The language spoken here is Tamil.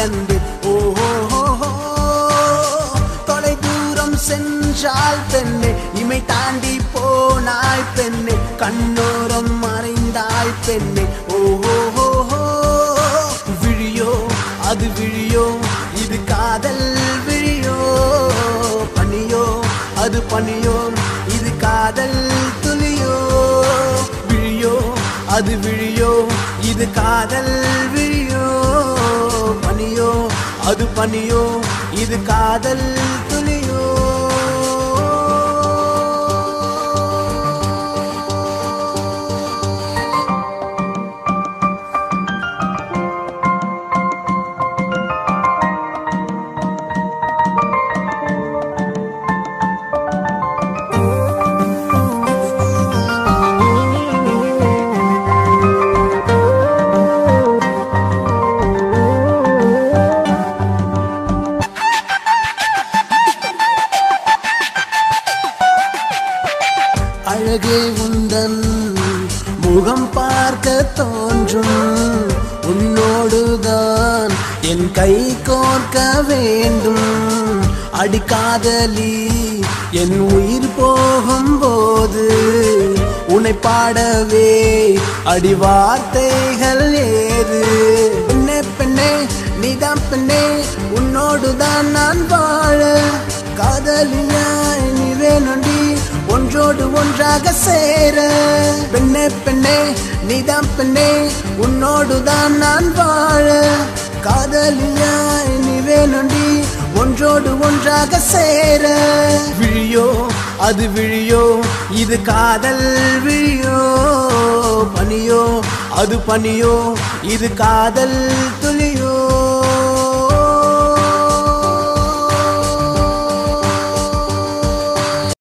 அன்பு ஓஹோ தொலை தூரம் சென்றால் பெண்ணே இமை தாண்டி போனாய் பெண்ணே கண்ணோரம் மறைந்தாய் பெண்ணே ஓஹோ விழியோ அது விழியோ இது காதல் விழியோ பனியோ அது பனியோ இது காதல் துளியோ விழியோ அது விழியோ இது காதல் விழியோ பனியோ அது பனியோ இது காதல் துளியோ அழகே உந்தன் முகம் பார்க்க தோன்றும் உன்னோடுதான் என் கை கோர்க்க வேண்டும் அடிக்காதலி என் உயிர் போகும் போது உன்னை பாடவே அடி வார்த்தைகள் ஏது பெண்ணே பெண்ணே நீதான் பெண்ணே உன்னோடுதான் நான் வாழ காதலியாய் நீ வேணுண்டி ஒன்றோடு ஒன்றாக சேர பெண்ணே பெண்ணே நீதான் பெண்ணே உன்னோடுதான் நான் வாழ காதலியாய் நீ வேணுண்டி ஒன்றோடு ஒன்றாக சேர விழியோ அது விழியோ இது காதல் விழியோ பனியோ அது பனியோ இது காதல் துளியோ